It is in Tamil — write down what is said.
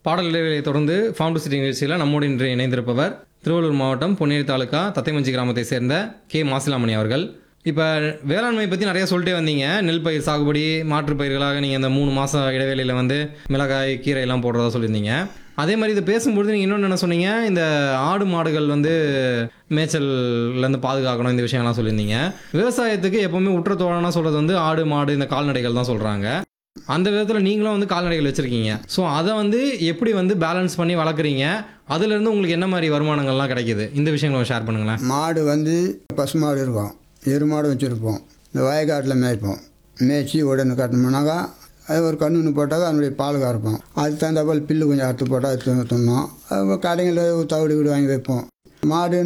பாடல் இடைவெளியை தொடர்ந்து ஃபவுண்டு சிட்டி நிகழ்ச்சியில் நம்மோடு இன்று இணைந்திருப்பவர் திருவள்ளூர் மாவட்டம் பொன்னேரி தாலுக்கா தத்தைமஞ்சி கிராமத்தை சேர்ந்த கே மாசிலாமணி அவர்கள் இப்போ வேளாண்மை பற்றி நிறைய சொல்லிட்டே வந்தீங்க நெல் பயிர் சாகுபடி மாற்றுப் பயிர்களாக நீங்கள் இந்த மூணு மாதம் இடைவெளியில் வந்து மிளகாய் கீரை எல்லாம் போடுறதா சொல்லியிருந்தீங்க அதே மாதிரி இதை பேசும்பொழுது நீங்கள் இன்னொன்று என்ன சொன்னீங்க இந்த ஆடு மாடுகள் வந்து மேய்ச்சல்லேருந்து பாதுகாக்கணும் இந்த விஷயம்லாம் சொல்லியிருந்தீங்க விவசாயத்துக்கு எப்போவுமே உற்ற தோழனா சொல்கிறது வந்து ஆடு மாடு இந்த கால்நடைகள் தான் சொல்கிறாங்க அந்த விதத்தில் நீங்களும் வந்து கால்நடைகள் வச்சுருக்கீங்க ஸோ அதை வந்து எப்படி வந்து பேலன்ஸ் பண்ணி வளர்க்குறீங்க அதுலேருந்து உங்களுக்கு என்ன மாதிரி வருமானங்கள்லாம் கிடைக்குது இந்த விஷயங்களை ஷேர் பண்ணுங்களேன் மாடு வந்து பசு மாடு இருக்கும் எரு மாடு வச்சுருப்போம் இந்த வயக்காட்டில் மேய்ப்போம் மேய்ச்சி உடனே கட்டணும்னாக்கா அது ஒரு கண்ணுன்னு போட்டாக்கா அதனுடைய பால் கறப்போம் அதுக்கு தகுந்தாப்போல் பில்லு கொஞ்சம் அறுத்து போட்டால் அது தின்னு- தின்னோம் அது கடைங்களில் தவிடு வீடு வாங்கி வைப்போம் மாடு